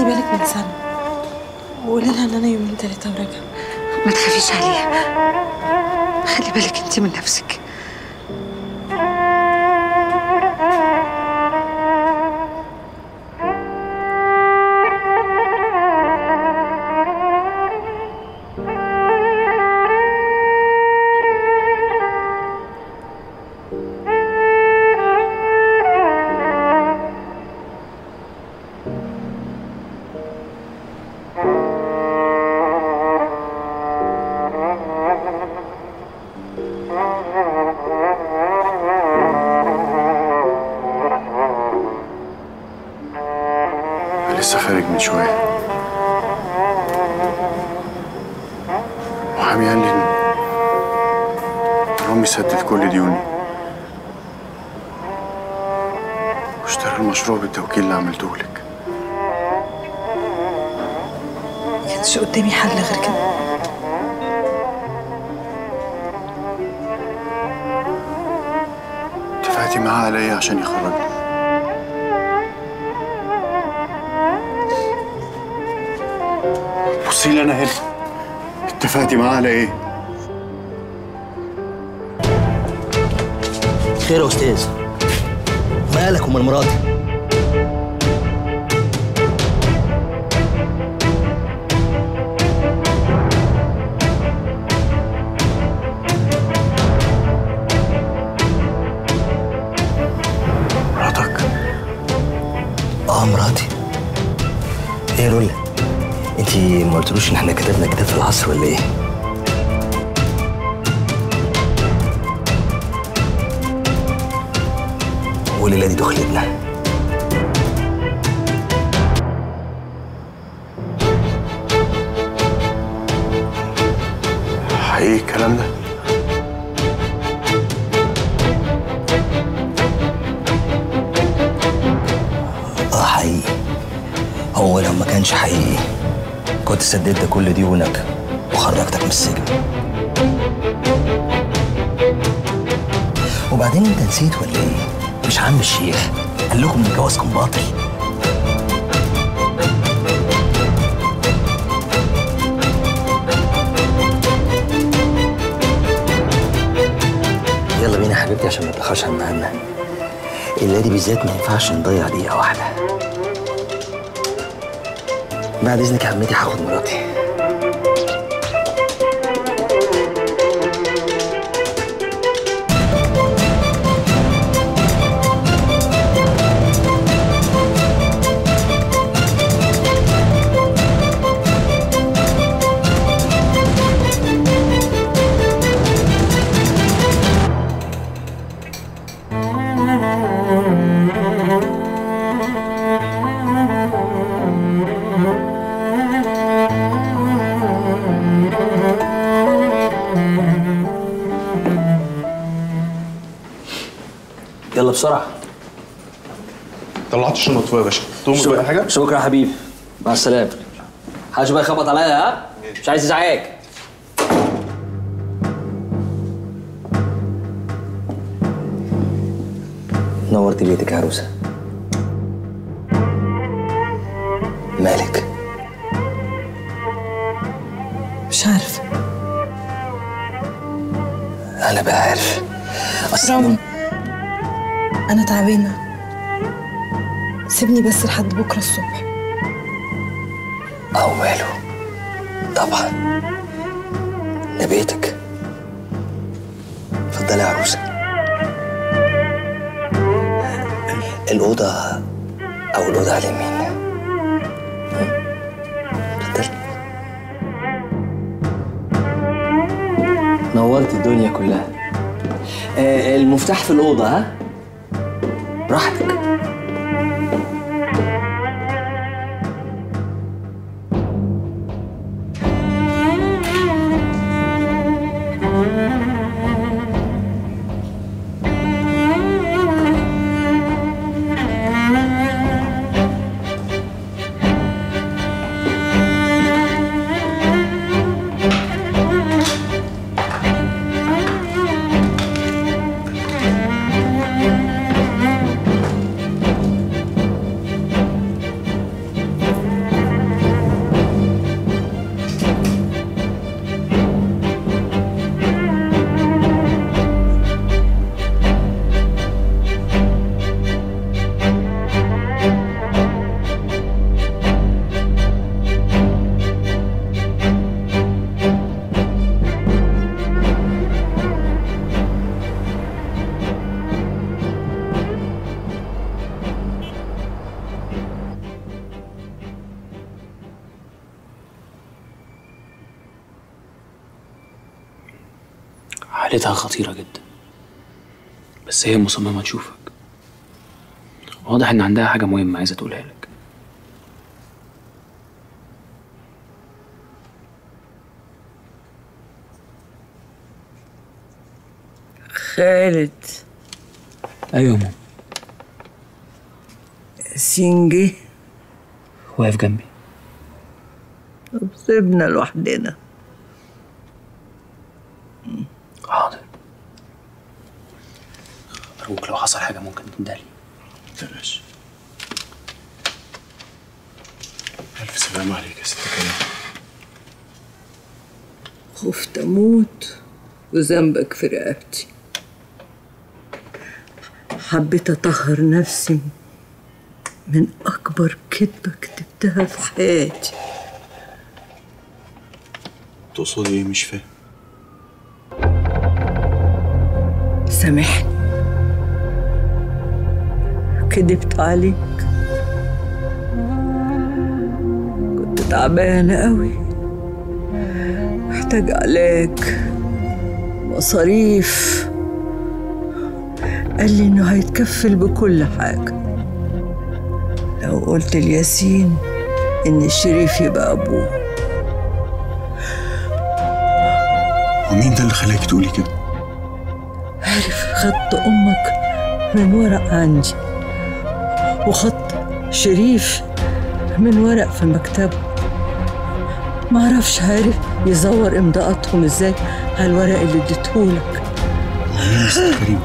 بالك من سنة وقولي لها ان انا يومين تلاتة وراجعة ما تخافيش عليها خلي بالك انت من نفسك لسه خارج من شوية محامي قال لي إن رامي سدد كل ديوني واشترى المشروع بالتوكيل اللي عملته لك ما كانش قدامي حل غير كده اتفقتي معاه على ايه عشان يخرجني بصي لي انا هنا اتفقتي معاه على ايه خير يا استاذ مالك ومال مراتي مراتك اه مراتي ايه يا رولا انتي ما قلتلوش ان احنا كتبنا كتاب في العصر ولا ايه والليله دي دخلتنا حقيقي الكلام ده اه حقيقي هو لو ما كانش حقيقي كنت سددت كل ديونك وخرجتك من السجن وبعدين انت نسيت ولا ايه مش عم الشيخ قال لكم ان جوازكم باطل يلا بينا يا حبيبتي عشان ما نتاخرش عن ميعادنا الليله دي بالذات ما ينفعش نضيع دقيقه واحده بعد اذنك يا عمتي هاخد مراتي يلا بسرعه طلعت الشنط فوق يا باشا تقوم بأي حاجه شكرا يا حبيبي مع السلامه محدش بقى يخبط عليا ها مش عايز ازعاج نورت بيتك يا عروسه مالك مش عارفة انا بقى عارف اصل رامي أنا تعبانة سيبني بس لحد بكرة الصبح أو ماله طبعا ده بيتك اتفضلي يا عروسة الأوضة أو الأوضة على اليمين هم؟ اتفضلي نورت الدنيا كلها آه المفتاح في الأوضة ها براحتك حالتها خطيرة جدا بس هي مصممة تشوفك واضح إن عندها حاجة مهمة عايزة تقولها لك خالد أيوة يا ماما ياسين جه واقف جنبي طب سيبنا لوحدنا حاضر أرجوك لو حصل حاجة ممكن تندهلي تقلقش ألف سلامة عليك يا ست كريم خفت اموت وذنبك في رقبتي حبيت اطهر نفسي من اكبر كذبه كتبتها في حياتي تقصدي إيه مش فاهم سامحني كدبت عليك كنت تعبانة قوي محتاج علاج مصاريف قال لي انه هيتكفل بكل حاجة لو قلت لياسين ان الشريف يبقى ابوه ومين ده اللي خلاك تقولي كده؟ عارف خط امك من ورق عندي وخط شريف من ورق في مكتبه معرفش عارف يزور امضاءاتهم ازاي على الورق اللي اديتهولك مين يا ست كريم؟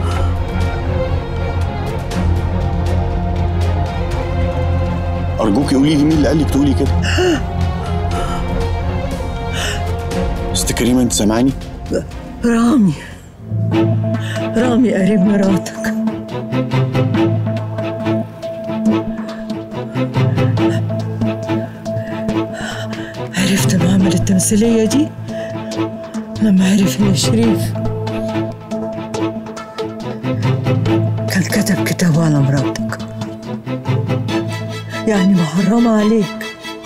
أرجوكي قولي لي مين اللي قالك تقولي كده؟ ست كريم أنت سامعاني؟ رامي رامي قريب مراتك عرفت انه عمل التمثيلية دي لما عرف ان شريف كان كتب كتابه على مراتك يعني محرمة عليك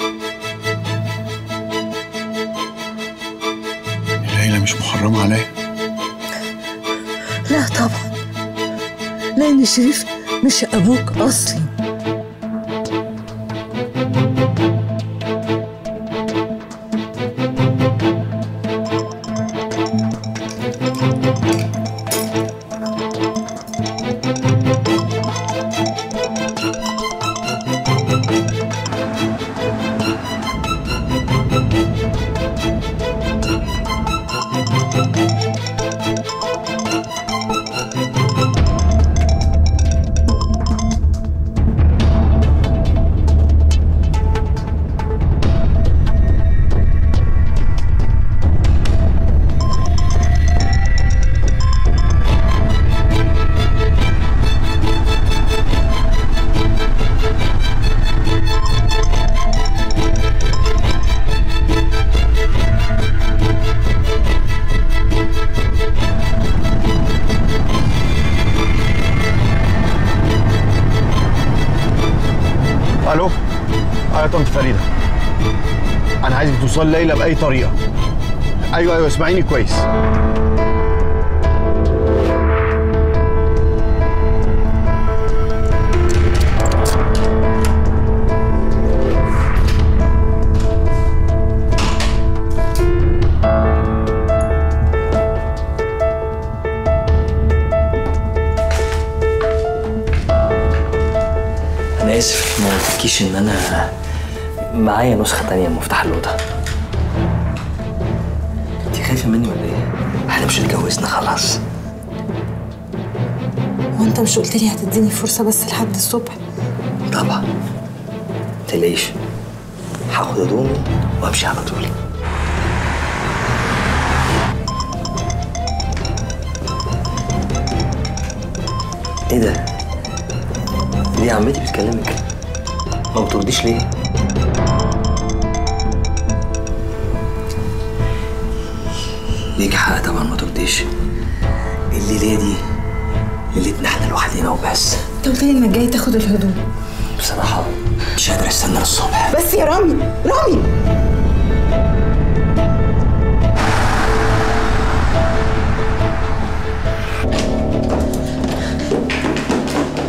ليلى مش محرمة عليا لا طبعا لأن شريف مش أبوك أصلي الو اه يا طنط فريده انا عايزك توصل ليلى باي طريقه ايوه ايوه اسمعيني كويس انا اسف ما قلتلكيش ان انا معايا نسخه تانية من مفتاح الاوضه انت خايفه مني ولا ايه احنا مش اتجوزنا خلاص هو انت مش قلت لي هتديني فرصه بس لحد الصبح طبعا تلاقيش هاخد هدومي وامشي على طول ايه ده؟ ليه عمتي بتكلمك؟ ما بترديش ليه؟ ليك حق طبعا ما ترديش الليلة دي ليلتنا احنا لوحدينا وبس انت قلت لي انك جاي تاخد الهدوم بصراحة مش قادر استنى للصبح بس يا رامي رامي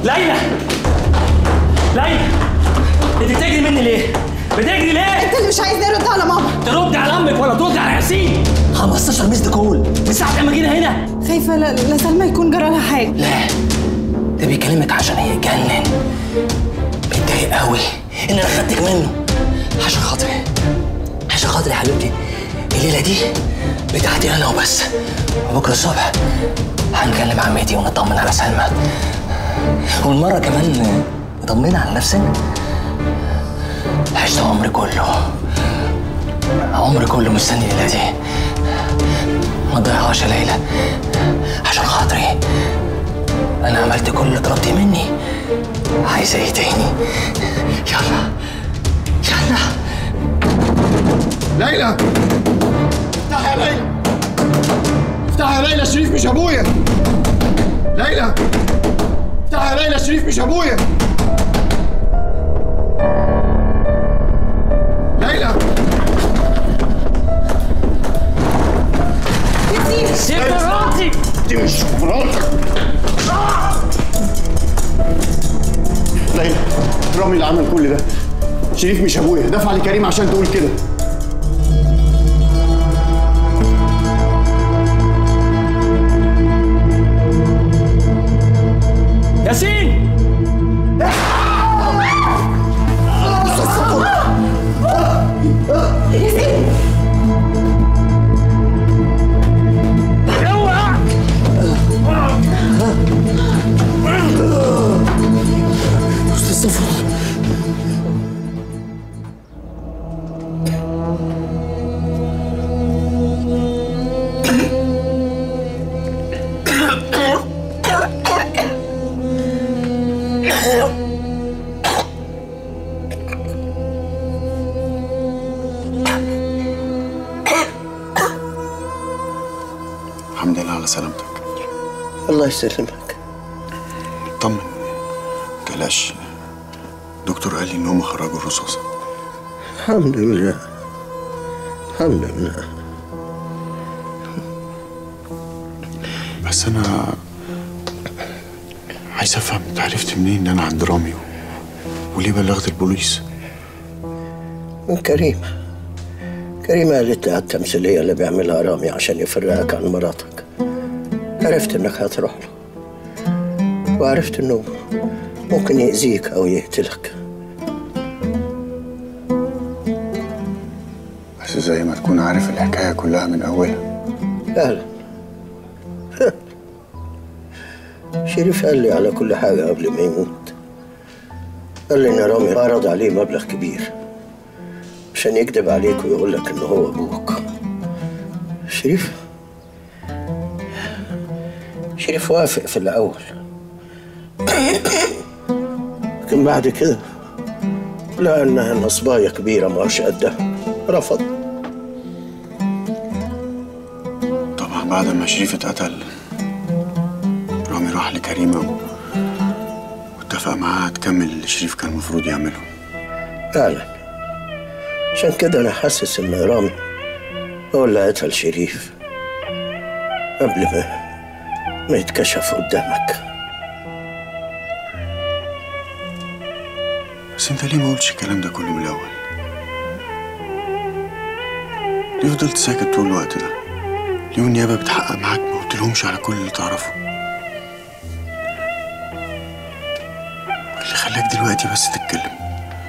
ليلى ليلى انت بتجري مني ليه؟ بتجري ليه؟ انت اللي مش عايز نرد على ماما ترد على امك ولا ترد على ياسين 15 ميسد كول من ساعه ما جينا هنا خايفه لا, لا سلمى يكون جرى لها حاجه لا ده بيكلمك عشان يتجنن متضايق قوي ان انا خدتك منه عشان خاطري عشان خاطري يا حبيبتي الليله دي بتاعتي انا وبس وبكره الصبح هنكلم عمتي ونطمن على سلمى والمره كمان نطمن على نفسنا عشت عمري كله عمري كله مستني الليله دي ما تضيعهاش يا ليلى عشان خاطري انا عملت كل اللي طلبتيه مني عايزه ايه تاني يلا يلا ليلى افتحي يا ليلى افتحي يا ليلى شريف مش ابويا ليلى افتحي يا ليلى شريف مش ابويا ليلى سيب مراتي دي مش مراتك ليلى رامي اللي عمل كل ده شريف مش ابويا دفع لكريم عشان تقول كده ياسين الحمد لله على سلامتك الله يسلمك طمن متقلقش الدكتور قال لي ان هم خرجوا الرصاصه الحمد لله الحمد لله بس انا عايز افهم انت عرفت منين ان انا عند رامي وليه بلغت البوليس من كريمة كريمة قالت لي على التمثيلية اللي بيعملها رامي عشان يفرقك عن مراتك عرفت انك هتروح له وعرفت انه ممكن يأذيك او يقتلك بس زي ما تكون عارف الحكايه كلها من اولها فعلا شريف قال لي على كل حاجة قبل ما يموت قال لي إن رامي عرض عليه مبلغ كبير عشان يكذب عليك ويقول لك إن هو أبوك شريف شريف وافق في الأول لكن بعد كده لقى إنها نصباية كبيرة ماهوش قدها رفض طبعا بعد ما شريف اتقتل رامي راح لكريمه و... واتفق معاها تكمل اللي شريف كان المفروض يعمله فعلا عشان كده انا حاسس ان رامي هو اللي قتل شريف قبل ما ما يتكشف قدامك بس انت ليه ما قلتش الكلام ده كله من الاول ليه فضلت ساكت طول الوقت ده ليه والنيابه بتحقق معاك ما قلتلهمش على كل اللي تعرفه اللي خلاك دلوقتي بس تتكلم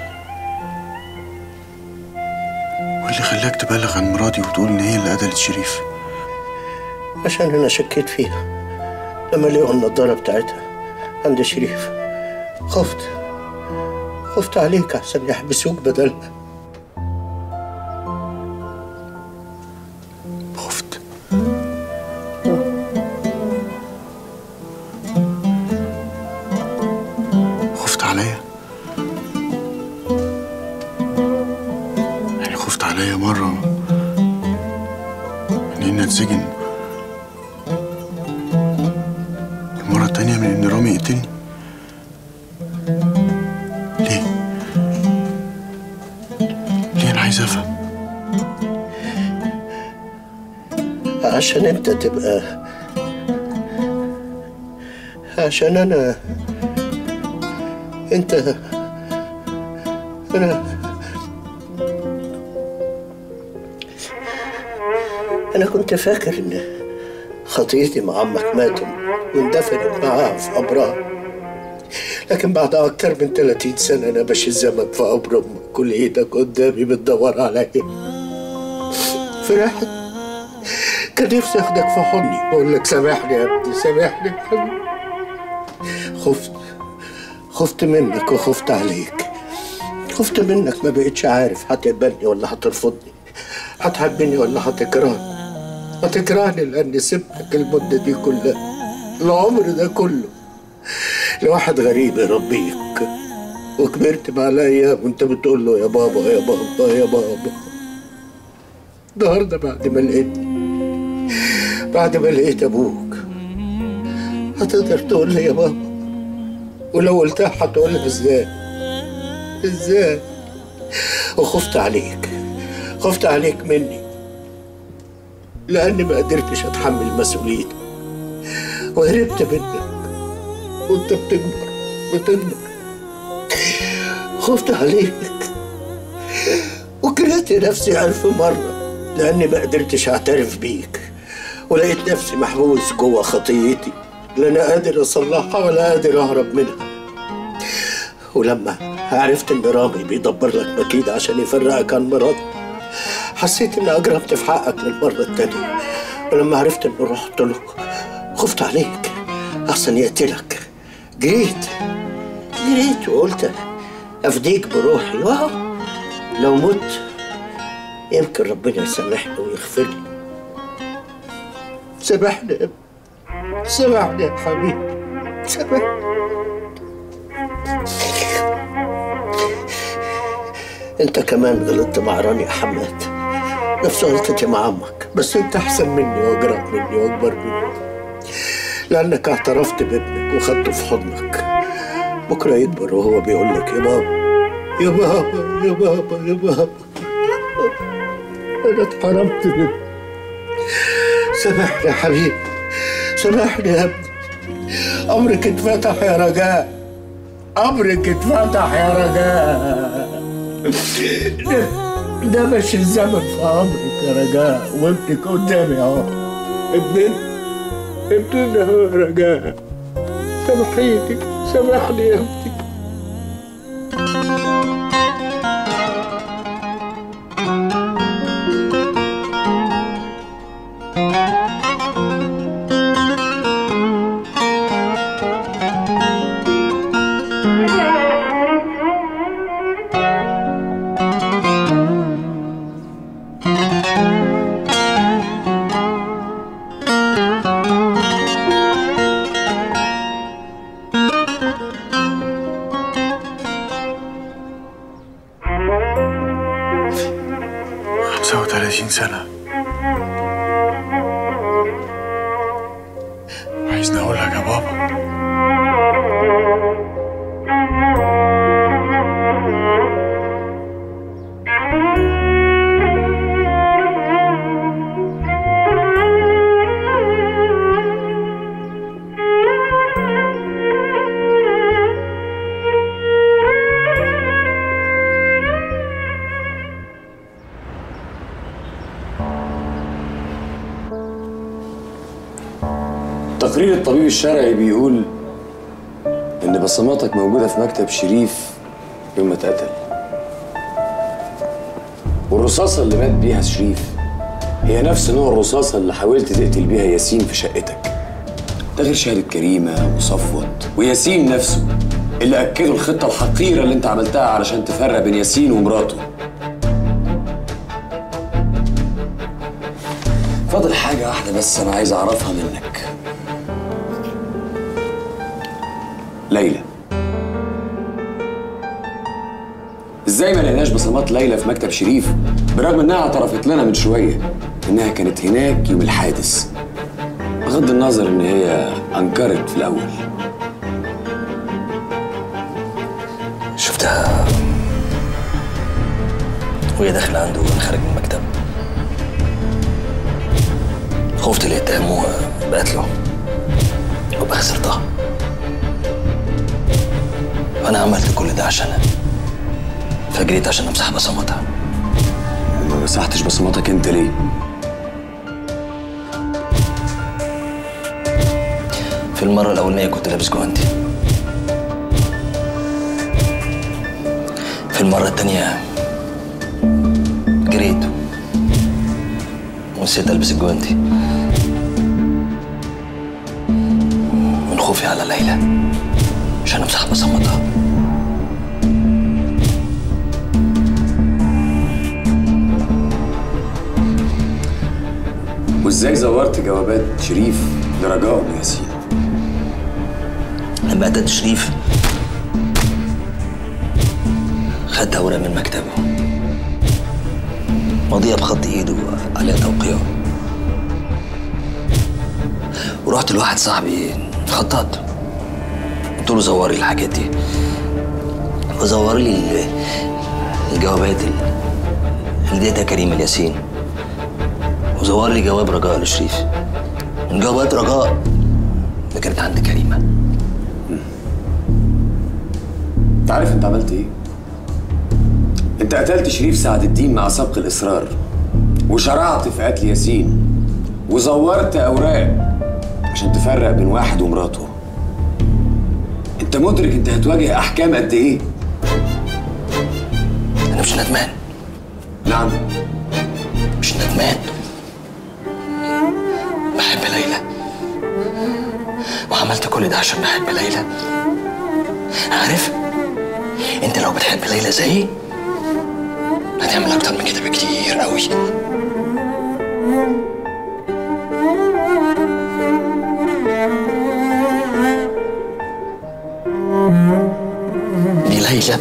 واللي خلاك تبلغ عن مراتي وتقول ان هي اللي قتلت شريف عشان انا شكيت فيها لما لقوا النضاره بتاعتها عند شريف خفت خفت عليك احسن يحبسوك بدلها خفت خفت عليا يعني خفت عليا مرة من إني أتسجن المرة التانية من إن رامي يقتلني ليه؟ ليه أنا عايز أفهم عشان انت تبقى عشان انا انت انا انا كنت فاكر ان خطيتي مع عمك ماتوا واندفنت معاها في قبرها لكن بعد اكتر من 30 سنه انا ماشي الزمن في قبر امك كل ايدك قدامي بتدور عليا فرحت كان نفسي اخدك في حضني واقول لك سامحني يا ابني سامحني يا حبيبي خفت خفت منك وخفت عليك خفت منك ما بقتش عارف هتقبلني ولا هترفضني هتحبني ولا هتكرهني هتكرهني لاني سبتك المده دي كلها العمر ده كله لواحد غريب يربيك وكبرت مع الايام وانت بتقول له يا بابا يا بابا يا بابا النهارده بعد ما لقيتني بعد ما لقيت ابوك هتقدر تقول لي يا بابا ولو قلتها هتقولها ازاي ازاي وخفت عليك خفت عليك مني لاني ما قدرتش اتحمل مسؤوليتك وهربت منك وانت بتكبر بتكبر خفت عليك وكرهت نفسي ألف مرة لأني ما قدرتش أعترف بيك ولقيت نفسي محبوس جوه خطيتي لا أنا قادر أصلحها ولا قادر أهرب منها ولما عرفت إن رامي بيدبر لك مكيد عشان يفرقك عن مراتك حسيت إني أجرمت في حقك للمرة التانية ولما عرفت إنه رحت له خفت عليك أحسن يقتلك جريت جريت وقلت أفديك بروحي واو لو مت يمكن ربنا يسامحني ويغفر لي سامحني يا ابني سامحني يا حبيبي سامحني انت كمان غلطت مع راني يا حماد نفس غلطتي مع عمك بس انت احسن مني واجرأ مني واكبر مني لانك اعترفت بابنك وخدته في حضنك بكره يكبر وهو بيقول لك يا بابا يا بابا يا بابا يا بابا انا اتحرمت منك سامحني يا حبيبي سامحني يا ابني امرك اتفتح يا رجاء امرك اتفتح يا رجاء ده, ده مش الزمن في امرك يا رجاء وابنك قدامي اهو ابننا ابننا هو يا رجاء سامحيني سامحني يا ابني خمسة وثلاثين سنة عايزني أقول لك يا بابا تقرير الطبيب الشرعي بيقول إن بصماتك موجودة في مكتب شريف يوم ما اتقتل والرصاصة اللي مات بيها شريف هي نفس نوع الرصاصة اللي حاولت تقتل بيها ياسين في شقتك ده غير شهادة كريمة وصفوت وياسين نفسه اللي أكدوا الخطة الحقيرة اللي أنت عملتها علشان تفرق بين ياسين ومراته فاضل حاجة واحدة بس أنا عايز أعرفها منك ليلى ازاي ما لقيناش بصمات ليلى في مكتب شريف برغم انها اعترفت لنا من شويه انها كانت هناك يوم الحادث بغض النظر ان هي انكرت في الاول شفتها وهي داخلة عنده وانا خارج من المكتب خفت اللي يتهموها بقتله وابقى خسرتها وانا عملت كل ده عشانها فجريت عشان امسح بصمتها ما مسحتش بصماتك انت ليه؟ في المرة الأولانية كنت لابس جوانتي في المرة التانية جريت ونسيت ألبس الجوانتي من خوفي على ليلى عشان أمسح بصمتها وازاي زورت جوابات شريف لرجاء وياسين؟ لما أتت شريف خدت أوراق من مكتبه ماضية بخط إيده عليها توقيعه ورحت لواحد صاحبي خطاط قلت له زوري الحاجات دي وزور لي ال- الجوابات ال- اللي اديتها كريم الياسين وزور لي جواب رجاء لشريف من جوابات رجاء اللي كانت عند كريمه انت عارف انت عملت ايه؟ انت قتلت شريف سعد الدين مع سبق الاصرار وشرعت في قتل ياسين وزورت اوراق عشان تفرق بين واحد ومراته انت مدرك انت هتواجه احكام قد ايه؟ انا مش ندمان نعم مش ندمان بحب ليلى وعملت كل ده عشان بحب ليلى عارف انت لو بتحب ليلى زيي هتعمل اكتر من كده بكتير قوي دي ليلى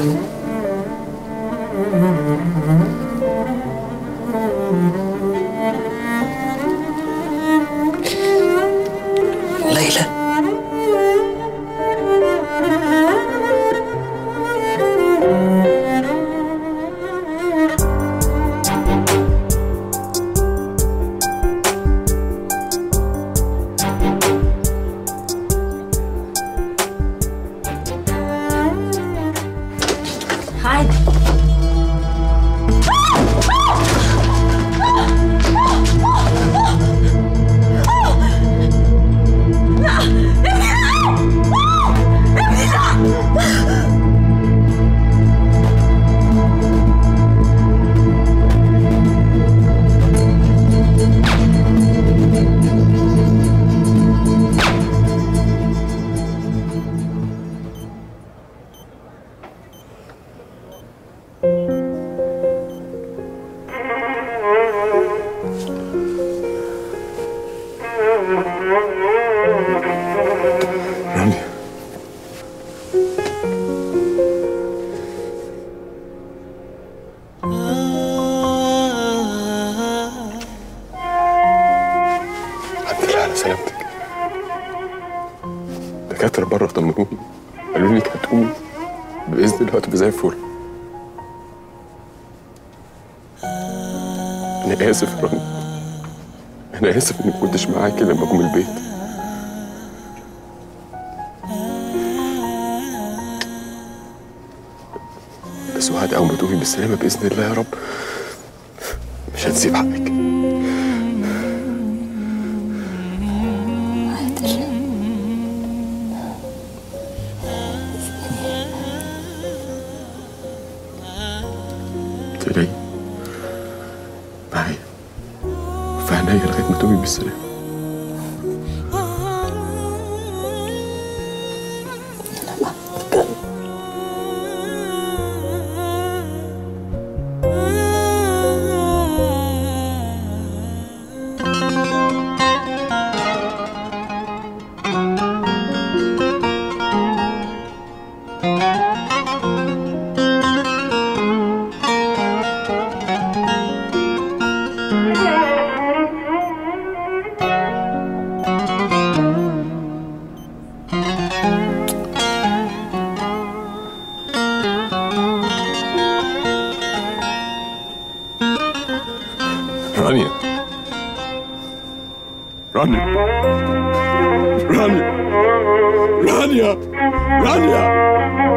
ليلى عادي رانيا الحمد لله على سلامتك دكاترة بره طمنوني قالوا لي انك هتقومي بإذن الله هتبقي زي الفل أنا آسف يا رانيا أنا آسف إني ما كنتش معاكي لما جم البيت بس وعد أول ما تقومي بالسلامة بإذن الله يا رب مش هتسيب حقك تلاقي معايا في عينيا لغاية ما تقومي بالسلامة رانيا رانيا رانيا رانيا رانيا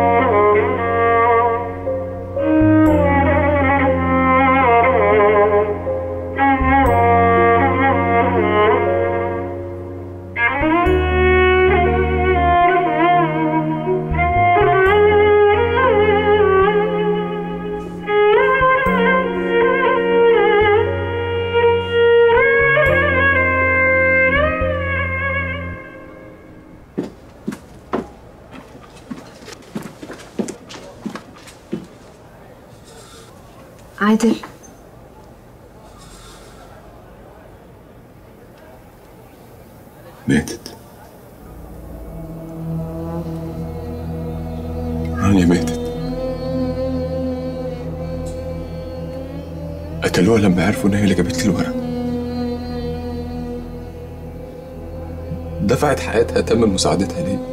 عادل ماتت رانيا ماتت قتلوها لما عرفوا ان هي اللي جابت لي الورق دفعت حياتها تمن مساعدتها لي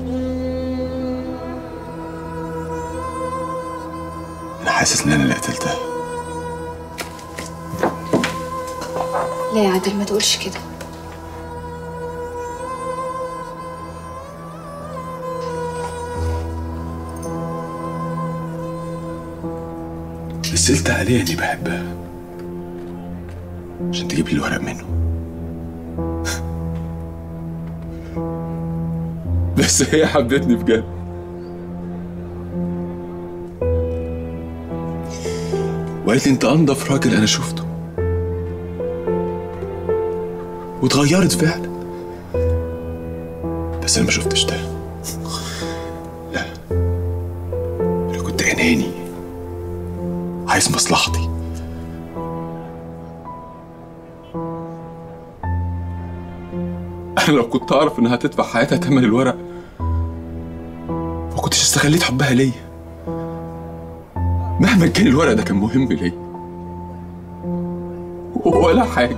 انا حاسس ان انا اللي قتلتها لا يا عادل ما تقولش كده مثلت عليها اني بحبها عشان تجيب لي الورق منه بس هي حبتني بجد وقالت لي انت انضف راجل انا شفته واتغيرت فعلا بس انا ما شفتش ده لا انا كنت اناني عايز مصلحتي انا لو كنت اعرف انها هتدفع حياتها تمن الورق ما كنتش استغليت حبها ليا مهما كان الورق ده كان مهم ليا ولا حاجه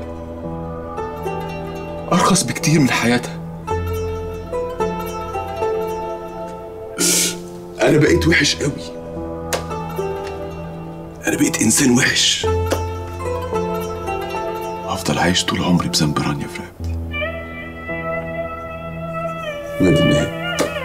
ارخص بكتير من حياتها انا بقيت وحش قوي انا بقيت انسان وحش هفضل عايش طول عمري بذنب رانيا في رقبتي ندمان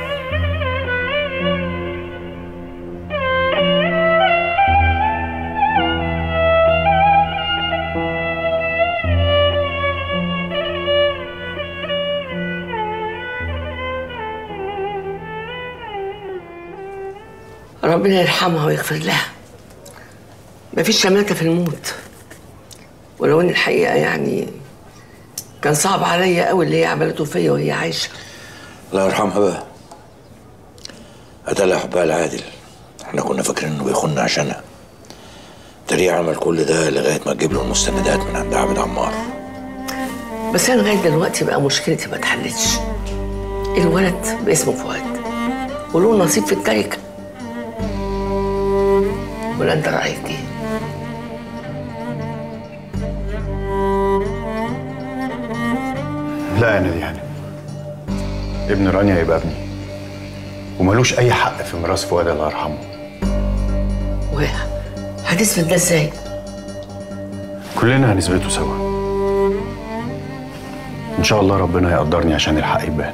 ربنا يرحمها ويغفر لها مفيش شماتة في الموت ولو ان الحقيقة يعني كان صعب عليا قوي اللي هي عملته فيا وهي عايشة الله يرحمها بقى قتلها حبها العادل احنا كنا فاكرين انه بيخوننا عشانها تريع عمل كل ده لغايه ما تجيب له المستندات من عند عبد عمار بس انا لغاية دلوقتي بقى مشكلتي ما اتحلتش الولد باسمه فؤاد وله نصيب في التركة ولا انت رأيك ايه؟ لا يا نادي هانم ابن رانيا يبقى ابني وملوش اي حق في ميراث فؤاد الله يرحمه هتثبت ده ازاي؟ كلنا هنثبته سوا ان شاء الله ربنا يقدرني عشان الحق يبان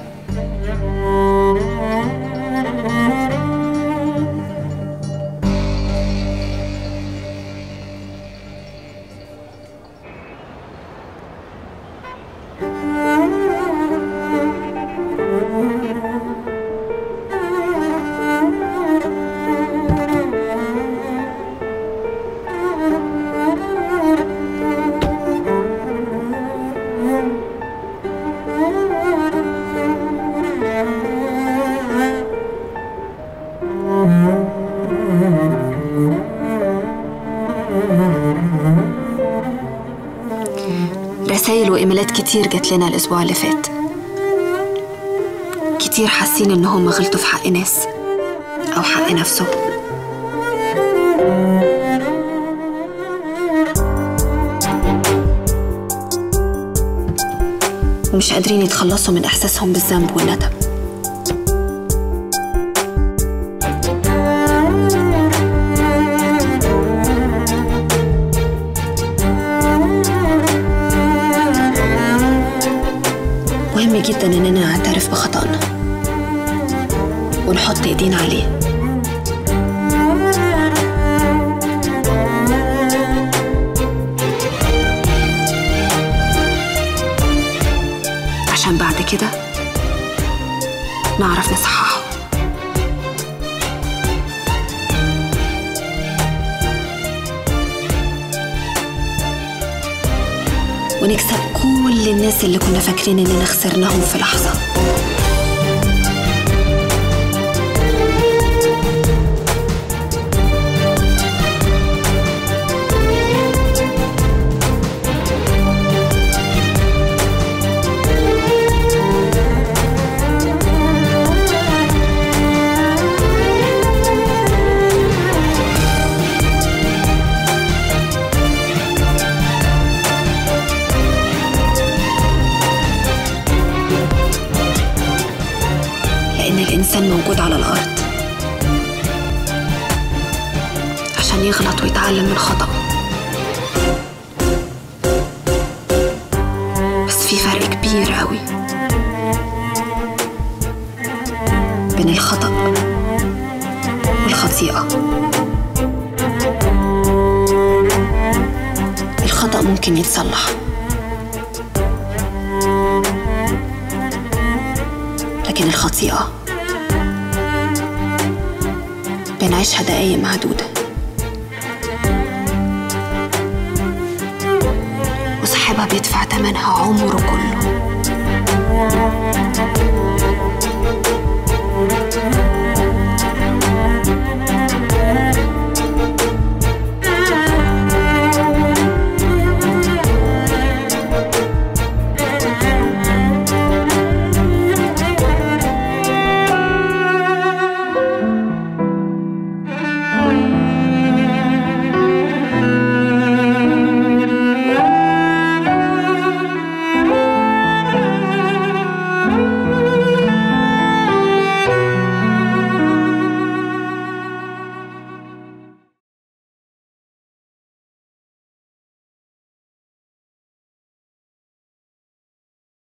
رسايل وإيميلات كتير جات لنا الأسبوع اللي فات كتير حاسين إن هم غلطوا في حق ناس أو حق نفسهم ومش قادرين يتخلصوا من إحساسهم بالذنب والندم جدا إننا نعترف بخطأنا ونحط إيدينا عليه عشان بعد كده نعرف نصححه ونكسب كل الناس اللي كنا فاكرين إننا خسرناهم في لحظة لأن الإنسان موجود على الأرض عشان يغلط ويتعلم من خطأه بس في فرق كبير قوي بين الخطأ والخطيئة الخطأ ممكن يتصلح لكن الخطيئة بنعيشها دقايق معدودة وصاحبها بيدفع تمنها عمره كله